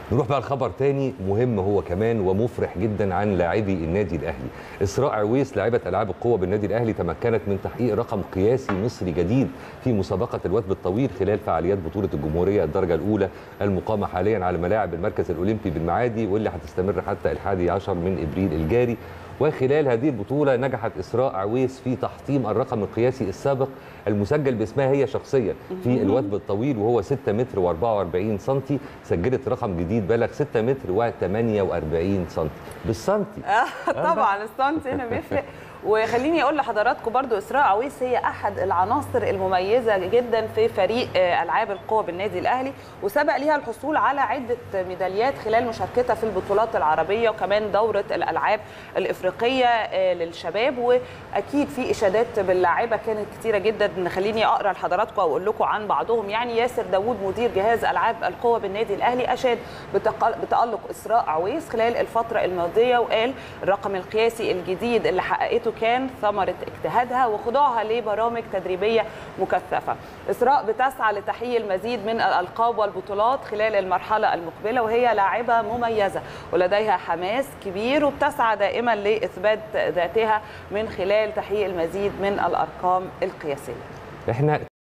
نروح بقى لخبر تاني مهم هو كمان ومفرح جدا عن لاعبي النادي الاهلي اسراء عويس لاعبه العاب القوه بالنادي الاهلي تمكنت من تحقيق رقم قياسي مصري جديد في مسابقه الوثب الطويل خلال فعاليات بطوله الجمهوريه الدرجه الاولى المقامه حاليا على ملاعب المركز الاولمبي بالمعادي واللي هتستمر حتى الحادي عشر من ابريل الجاري وخلال هذه البطولة نجحت إسراء عويس في تحطيم الرقم القياسي السابق المسجل باسمها هي شخصيا في الوثب الطويل وهو 6 متر و44 سنتي سجلت رقم جديد بلغ 6 متر و48 سنتي بالسنتي آه، طبعا السنتي هنا بيفرق وخليني اقول لحضراتكم برضو اسراء عويس هي احد العناصر المميزه جدا في فريق آه، العاب القوى بالنادي الاهلي وسبق ليها الحصول على عده ميداليات خلال مشاركتها في البطولات العربيه وكمان دوره الالعاب الافريقيه آه، للشباب واكيد في اشادات باللاعيبه كانت كتيره جدا خليني اقرا لحضراتكم واقول لكم عن بعضهم يعني ياسر داوود مدير جهاز العاب القوى بالنادي الاهلي اشاد بتق- بتالق اسراء عويس خلال الفتره الماضيه وقال الرقم القياسي الجديد اللي حققته كان ثمره اجتهادها وخضوعها لبرامج تدريبيه مكثفه. اسراء بتسعى لتحقيق المزيد من الالقاب والبطولات خلال المرحله المقبله وهي لاعبه مميزه ولديها حماس كبير وبتسعى دائما لاثبات ذاتها من خلال تحقيق المزيد من الارقام القياسيه. احنا